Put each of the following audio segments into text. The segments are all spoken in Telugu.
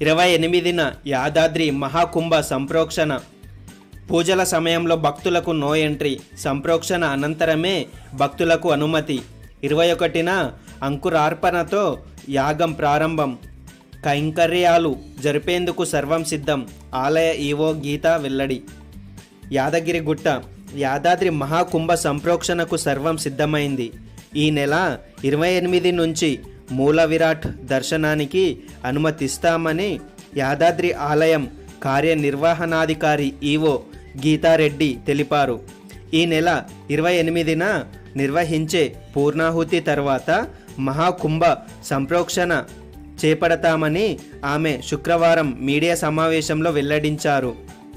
ఇరవై ఎనిమిదిన యాదాద్రి మహాకుంభ సంప్రోక్షణ పూజల సమయంలో భక్తులకు నో ఎంట్రీ సంప్రోక్షణ అనంతరమే భక్తులకు అనుమతి ఇరవై ఒకటిన అంకురార్పణతో యాగం ప్రారంభం కైంకర్యాలు జరిపేందుకు సర్వం సిద్ధం ఆలయ ఈవో గీత వెల్లడి యాదగిరి గుట్ట యాదాద్రి మహాకుంభ సంప్రోక్షణకు సర్వం సిద్ధమైంది ఈ నెల ఇరవై ఎనిమిది నుంచి మూల విరాట్ దర్శనానికి అనుమతిస్తామని యాదాద్రి ఆలయం కార్యనిర్వహణాధికారి ఈవో గీతారెడ్డి తెలిపారు ఈ నెల ఇరవై ఎనిమిదిన నిర్వహించే పూర్ణాహుతి తర్వాత మహాకుంభ సంప్రోక్షణ చేపడతామని ఆమె శుక్రవారం మీడియా సమావేశంలో వెల్లడించారు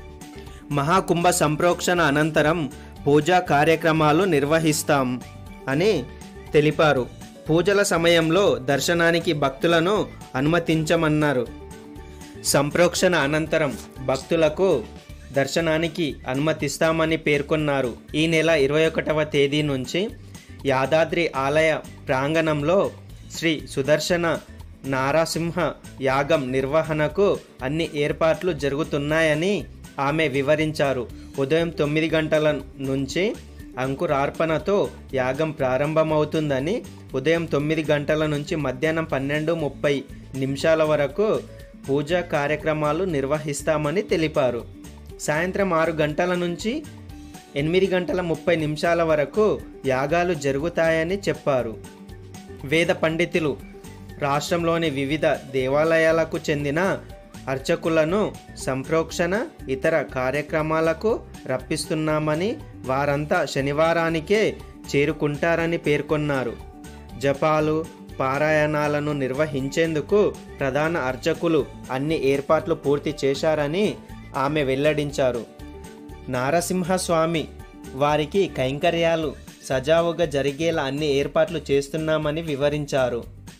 మహాకుంభ సంప్రోక్షణ అనంతరం పూజా కార్యక్రమాలు నిర్వహిస్తాం అని తెలిపారు పూజల సమయంలో దర్శనానికి భక్తులను అనుమతించమన్నారు సంప్రోక్షణ అనంతరం భక్తులకు దర్శనానికి అనుమతిస్తామని పేర్కొన్నారు ఈ నెల ఇరవై ఒకటవ తేదీ నుంచి యాదాద్రి ఆలయ ప్రాంగణంలో శ్రీ సుదర్శన నారసింహ యాగం నిర్వహణకు అన్ని ఏర్పాట్లు జరుగుతున్నాయని ఆమె వివరించారు ఉదయం తొమ్మిది గంటల నుంచి అంకురార్పణతో యాగం ప్రారంభమవుతుందని ఉదయం తొమ్మిది గంటల నుంచి మధ్యాహ్నం పన్నెండు ముప్పై నిమిషాల వరకు పూజా కార్యక్రమాలు నిర్వహిస్తామని తెలిపారు సాయంత్రం ఆరు గంటల నుంచి ఎనిమిది గంటల ముప్పై నిమిషాల వరకు యాగాలు జరుగుతాయని చెప్పారు వేద పండితులు రాష్ట్రంలోని వివిధ దేవాలయాలకు చెందిన అర్చకులను సంప్రోక్షణ ఇతర కార్యక్రమాలకు రప్పిస్తున్నామని వారంతా శనివారానికే చేరుకుంటారని పేర్కొన్నారు జపాలు పారాయణాలను నిర్వహించేందుకు ప్రధాన అర్చకులు అన్ని ఏర్పాట్లు పూర్తి చేశారని ఆమె వెల్లడించారు నారసింహస్వామి వారికి కైంకర్యాలు సజావుగా జరిగేలా అన్ని ఏర్పాట్లు చేస్తున్నామని వివరించారు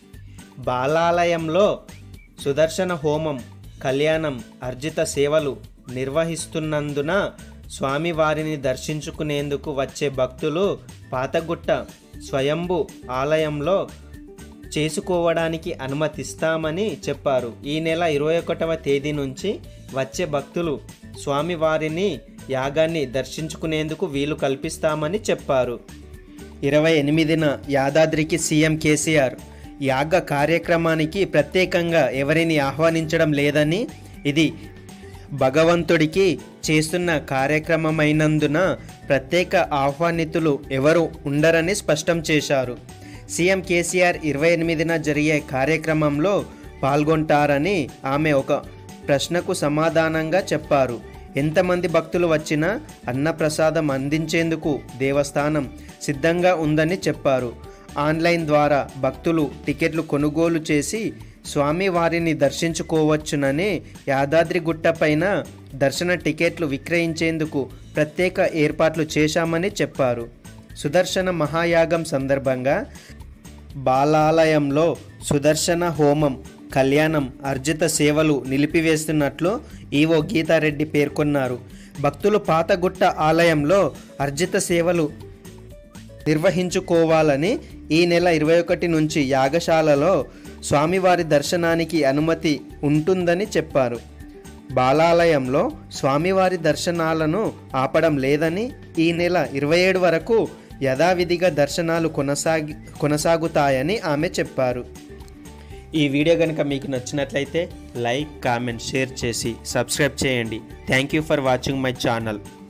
బాలాలయంలో సుదర్శన హోమం కళ్యాణం అర్జిత సేవలు నిర్వహిస్తున్నందున స్వామివారిని దర్శించుకునేందుకు వచ్చే భక్తులు పాతగుట్ట స్వయంభు ఆలయంలో చేసుకోవడానికి అనుమతిస్తామని చెప్పారు ఈ నెల ఇరవై ఒకటవ తేదీ నుంచి వచ్చే భక్తులు స్వామివారిని యాగాన్ని దర్శించుకునేందుకు వీలు కల్పిస్తామని చెప్పారు ఇరవై ఎనిమిదిన యాదాద్రికి సీఎం కేసీఆర్ యాగ కార్యక్రమానికి ప్రత్యేకంగా ఎవరిని ఆహ్వానించడం లేదని ఇది భగవంతుడికి చేస్తున్న కార్యక్రమమైనందున ప్రత్యేక ఆహ్వానితులు ఎవరు ఉండరని స్పష్టం చేశారు సీఎం కేసీఆర్ ఇరవై ఎనిమిదిన జరిగే కార్యక్రమంలో పాల్గొంటారని ఆమె ఒక ప్రశ్నకు సమాధానంగా చెప్పారు ఎంతమంది భక్తులు వచ్చినా అన్నప్రసాదం అందించేందుకు దేవస్థానం సిద్ధంగా ఉందని చెప్పారు ఆన్లైన్ ద్వారా భక్తులు టికెట్లు కొనుగోలు చేసి స్వామివారిని దర్శించుకోవచ్చునని యాదాద్రి గుట్టపైన దర్శన టికెట్లు విక్రయించేందుకు ప్రత్యేక ఏర్పాట్లు చేశామని చెప్పారు సుదర్శన మహాయాగం సందర్భంగా బాలాలయంలో సుదర్శన హోమం కళ్యాణం అర్జిత సేవలు నిలిపివేస్తున్నట్లు ఈవో గీతారెడ్డి పేర్కొన్నారు భక్తులు పాతగుట్ట ఆలయంలో అర్జిత సేవలు నిర్వహించుకోవాలని ఈ నెల ఇరవై ఒకటి నుంచి యాగశాలలో స్వామివారి దర్శనానికి అనుమతి ఉంటుందని చెప్పారు బాలాలయంలో స్వామివారి దర్శనాలను ఆపడం లేదని ఈ నెల ఇరవై ఏడు వరకు యథావిధిగా దర్శనాలు కొనసాగి కొనసాగుతాయని ఆమె చెప్పారు ఈ వీడియో కనుక మీకు నచ్చినట్లయితే లైక్ కామెంట్ షేర్ చేసి సబ్స్క్రైబ్ చేయండి thank you for watching my channel